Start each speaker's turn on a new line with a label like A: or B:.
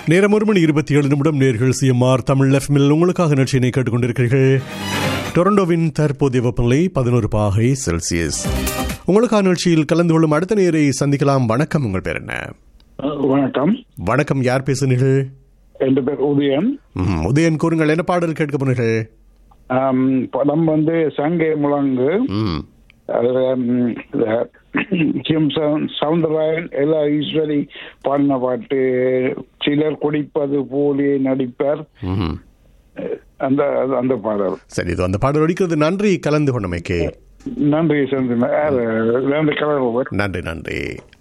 A: நேரம் ஒரு மணி இருபத்தி ஏழு நிமிடம் நேர்கள் சிஎம்ஆர் தமிழ் எஃப்எம்மில் உங்களுக்காக நிகழ்ச்சியினை கேட்டுக்கொண்டிருக்கிறீர்கள் டொரண்டோவின் தற்போதைய வெப்பநிலை பதினோரு பாகை செல்சியஸ் உங்களுக்கான நிகழ்ச்சியில் கலந்து கொள்ளும் அடுத்த நேரை சந்திக்கலாம் வணக்கம் உங்கள் பேர் என்ன
B: அஹ், வணக்கம்
A: வணக்கம் யார் பேசுனீர்கள்
B: என் பேர் உதயன்
A: ம், உதயன் கூறுங்கள் என்ன பாடல் கேட்க போனீர்கள்
B: ஆம், படம் வந்து சங்கை முழங்கு
A: ம்
B: அதுல ம், இந்த கிம் சவுந்- சவுந்தரராயன் எல்லா ஈஸ்வரி பாடின பாட்டு சிலர் குடிப்பது போலே நடிப்பார்
A: ம்
B: அந்த அந்த பாடல்
A: சரி இது அந்த பாடல் ஒடிக்கிறது நன்றி கலந்து கொண்டமைக்கு
B: நன்றி சந்திரன் நன்றி கலர்
A: நன்றி நன்றி